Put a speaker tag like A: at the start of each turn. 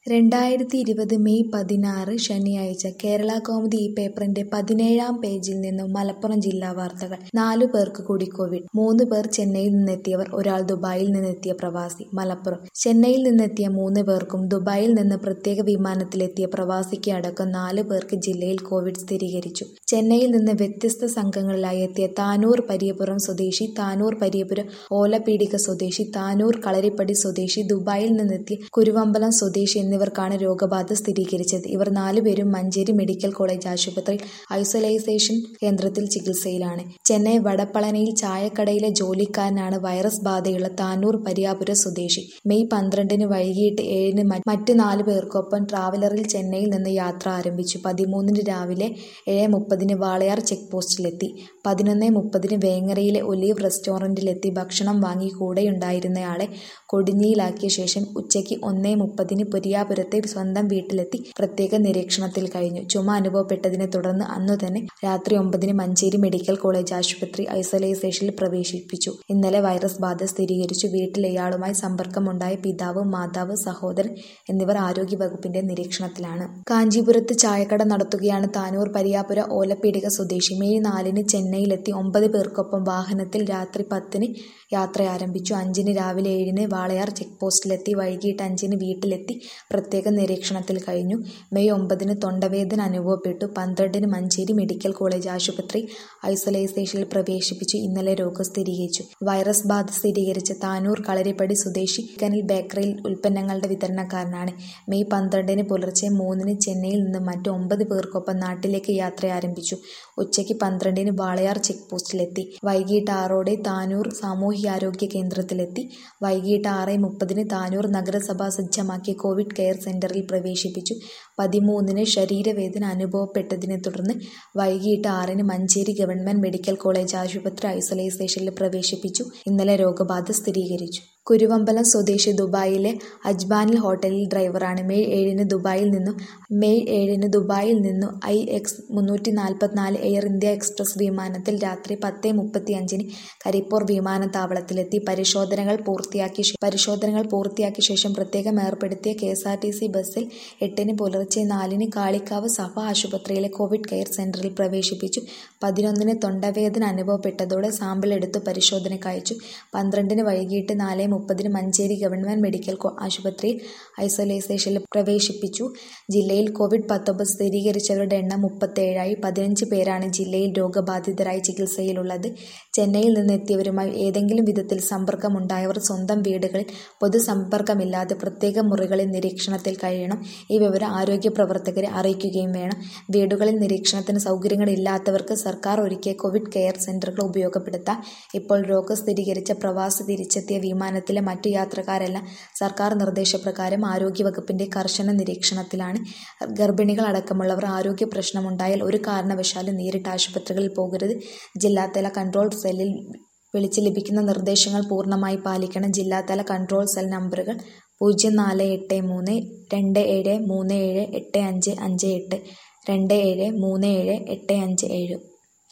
A: രണ്ടായിരത്തി ഇരുപത് മെയ് പതിനാറ് ശനിയാഴ്ച കേരളകൗമുദി ഈ പേപ്പറിന്റെ പതിനേഴാം പേജിൽ നിന്നും മലപ്പുറം ജില്ലാ വാർത്തകൾ നാലു പേർക്ക് കൂടി കോവിഡ് മൂന്ന് പേർ ചെന്നൈയിൽ നിന്നെത്തിയവർ ഒരാൾ ദുബായിൽ നിന്നെത്തിയ പ്രവാസി മലപ്പുറം ചെന്നൈയിൽ നിന്നെത്തിയ മൂന്ന് പേർക്കും ദുബായിൽ നിന്ന് പ്രത്യേക വിമാനത്തിലെത്തിയ പ്രവാസിക്ക് അടക്കം നാല് പേർക്ക് ജില്ലയിൽ കോവിഡ് സ്ഥിരീകരിച്ചു ചെന്നൈയിൽ നിന്ന് വ്യത്യസ്ത സംഘങ്ങളിലായി എത്തിയ താനൂർ പരിയപുരം സ്വദേശി താനൂർ പരിയപുരം ഓലപീടിക സ്വദേശി താനൂർ കളരിപ്പടി സ്വദേശി ദുബായിൽ നിന്നെത്തിയ കുരുവമ്പലം സ്വദേശി എന്നിവർക്കാണ് രോഗബാധ സ്ഥിരീകരിച്ചത് ഇവർ നാലുപേരും മഞ്ചേരി മെഡിക്കൽ കോളേജ് ആശുപത്രിയിൽ ഐസൊലേഷൻ കേന്ദ്രത്തിൽ ചികിത്സയിലാണ് ചെന്നൈ വടപ്പളനയിൽ ചായക്കടയിലെ ജോലിക്കാരനാണ് വൈറസ് ബാധയുള്ള താനൂർ പരിയാപുര സ്വദേശി മെയ് പന്ത്രണ്ടിന് വൈകിട്ട് ഏഴിന് മറ്റ് നാല് പേർക്കൊപ്പം ട്രാവലറിൽ ചെന്നൈയിൽ നിന്ന് യാത്ര ആരംഭിച്ചു പതിമൂന്നിന് രാവിലെ ഏഴ് മുപ്പതിന് വാളയാർ ചെക്ക് പോസ്റ്റിലെത്തി പതിനൊന്ന് മുപ്പതിന് വേങ്ങരയിലെ ഒലീവ് റെസ്റ്റോറന്റിലെത്തി ഭക്ഷണം വാങ്ങി കൂടെയുണ്ടായിരുന്നയാളെ കൊടിഞ്ഞിയിലാക്കിയ ശേഷം ഉച്ചയ്ക്ക് ഒന്നേ മുപ്പതിന് പുരിയാപുരത്തെ സ്വന്തം വീട്ടിലെത്തി പ്രത്യേക നിരീക്ഷണത്തിൽ കഴിഞ്ഞു ചുമ അനുഭവപ്പെട്ടതിനെ തുടർന്ന് അന്നു തന്നെ രാത്രി ഒമ്പതിന് മഞ്ചേരി മെഡിക്കൽ കോളേജ് ആശുപത്രി ഐസൊലേഷനിൽ പ്രവേശിപ്പിച്ചു ഇന്നലെ വൈറസ് ബാധ സ്ഥിരീകരിച്ചു വീട്ടിൽ ഇയാളുമായി സമ്പർക്കമുണ്ടായ പിതാവ് മാതാവ് സഹോദരൻ എന്നിവർ ആരോഗ്യവകുപ്പിന്റെ നിരീക്ഷണത്തിലാണ് കാഞ്ചീപുരത്ത് ചായക്കട നടത്തുകയാണ് താനൂർ പരിയാപുര ഓലപ്പീടിക സ്വദേശി മെയ് നാലിന് ചെന്നൈയിലെത്തി ഒമ്പത് പേർക്കൊപ്പം വാഹനത്തിൽ രാത്രി പത്തിന് യാത്ര ആരംഭിച്ചു അഞ്ചിന് രാവിലെ ഏഴിന് വാളയാർ ചെക്ക് പോസ്റ്റിലെത്തി വൈകിട്ട് അഞ്ചിന് വീട്ടിലെത്തി പ്രത്യേക നിരീക്ഷണത്തിൽ കഴിഞ്ഞു മെയ് ഒമ്പതിന് തൊണ്ടവേദന അനുഭവപ്പെട്ടു പന്ത്രണ്ടിന് മഞ്ചേരി മെഡിക്കൽ കോളേജ് ആശുപത്രി ഐസൊലേഷനിൽ പ്രവേശിപ്പിച്ചു ഇന്നലെ രോഗം സ്ഥിരീകരിച്ചു വൈറസ് ബാധ സ്ഥിരീകരിച്ച താനൂർ കളരിപ്പടി സ്വദേശി കനിൽ ബേക്കറിയിൽ ഉൽപ്പന്നങ്ങളുടെ വിതരണക്കാരനാണ് മെയ് പന്ത്രണ്ടിന് പുലർച്ചെ മൂന്നിന് ചെന്നൈയിൽ നിന്ന് മറ്റ് ഒമ്പത് പേർക്കൊപ്പം നാട്ടിലേക്ക് യാത്ര ആരംഭിച്ചു ഉച്ചയ്ക്ക് പന്ത്രണ്ടിന് വാളയാർ ചെക്ക് പോസ്റ്റിലെത്തി വൈകിട്ട് ആറോടെ താനൂർ സാമൂഹ്യാരോഗ്യ കേന്ദ്രത്തിലെത്തി വൈകിട്ട് ആറ് മുപ്പതിന് താനൂർ നഗരസഭ സജ്ജമാക്കിയ കോവിഡ് കെയർ സെന്ററിൽ പ്രവേശിപ്പിച്ചു പതിമൂന്നിന് ശരീരവേദന അനുഭവപ്പെട്ടതിനെ തുടർന്ന് വൈകിട്ട് ആറിന് മഞ്ചേരി ഗവൺമെന്റ് മെഡിക്കൽ കോളേജ് ആശുപത്രി ഐസൊലേഷനിൽ പ്രവേശിപ്പിച്ചു ഇന്നലെ രോഗബാധ സ്ഥിരീകരിച്ചു കുരുവമ്പലം സ്വദേശി ദുബായിലെ അജ്മാനിൽ ഹോട്ടലിൽ ഡ്രൈവറാണ് മെയ് ഏഴിന് ദുബായിൽ നിന്നും മെയ് ഏഴിന് ദുബായിൽ നിന്നും ഐ എക്സ് മുന്നൂറ്റി നാൽപ്പത്തിനാല് എയർ ഇന്ത്യ എക്സ്പ്രസ് വിമാനത്തിൽ രാത്രി പത്ത് മുപ്പത്തി അഞ്ചിന് കരിപ്പൂർ വിമാനത്താവളത്തിലെത്തി പരിശോധനകൾ പൂർത്തിയാക്കി പരിശോധനകൾ പൂർത്തിയാക്കിയ ശേഷം പ്രത്യേകം ഏർപ്പെടുത്തിയ K S R T C ബസ്സിൽ എട്ടിന് പുലർച്ചെ നാലിന് കാളിക്കാവ് സഭ ആശുപത്രിയിലെ കോവിഡ് കെയർ സെന്ററിൽ പ്രവേശിപ്പിച്ചു പതിനൊന്നിന് തൊണ്ടവേദന അനുഭവപ്പെട്ടതോടെ സാമ്പിൾ എടുത്ത് പരിശോധനയ്ക്ക് അയച്ചു പന്ത്രണ്ടിന് വൈകിട്ട് നാല് മുപ്പതിന് മഞ്ചേരി ഗവൺമെന്റ് മെഡിക്കൽ ആശുപത്രിയിൽ ഐസൊലേഷനിൽ പ്രവേശിപ്പിച്ചു ജില്ലയിൽ കോവിഡ് പത്തൊമ്പത് സ്ഥിരീകരിച്ചവരുടെ എണ്ണം മുപ്പത്തേഴായി പതിനഞ്ച് പേരാണ് ജില്ലയിൽ രോഗബാധിതരായി ചികിത്സയിലുള്ളത് ചെന്നൈയിൽ നിന്നെത്തിയവരുമായി ഏതെങ്കിലും വിധത്തിൽ സമ്പർക്കമുണ്ടായവർ സ്വന്തം വീടുകളിൽ പൊതുസമ്പർക്കമില്ലാതെ പ്രത്യേക മുറികളിൽ നിരീക്ഷണത്തിൽ കഴിയണം ഈ വിവരം ആരോഗ്യ പ്രവർത്തകരെ അറിയിക്കുകയും വേണം വീടുകളിൽ നിരീക്ഷണത്തിന് സൗകര്യങ്ങളില്ലാത്തവർക്ക് സർക്കാർ ഒരുക്കിയ കോവിഡ് കെയർ സെന്ററുകൾ ഉപയോഗപ്പെടുത്താം ഇപ്പോൾ രോഗം സ്ഥിരീകരിച്ച പ്രവാസി തിരിച്ചെത്തിയ വിമാനത്തിലെ മറ്റു യാത്രക്കാരെല്ലാം സർക്കാർ നിർദ്ദേശപ്രകാരം ആരോഗ്യവകുപ്പിന്റെ കർശന നിരീക്ഷണത്തിലാണ് ഗർഭിണികൾ അടക്കമുള്ളവർ ആരോഗ്യ പ്രശ്നമുണ്ടായാൽ ഒരു കാരണവശാലും നേരിട്ട് ആശുപത്രികളിൽ പോകരുത് ജില്ലാതല കൺട്രോൾ സെല്ലിൽ വിളിച്ച് ലഭിക്കുന്ന നിർദ്ദേശങ്ങൾ പൂർണ്ണമായി പാലിക്കണം ജില്ലാതല കൺട്രോൾ സെൽ നമ്പറുകൾ പൂജ്യം നാല് എട്ട് മൂന്ന് രണ്ട് ഏഴ് മൂന്ന് ഏഴ് എട്ട് അഞ്ച് അഞ്ച് എട്ട് രണ്ട് ഏഴ് മൂന്ന് ഏഴ് എട്ട് അഞ്ച് ഏഴ്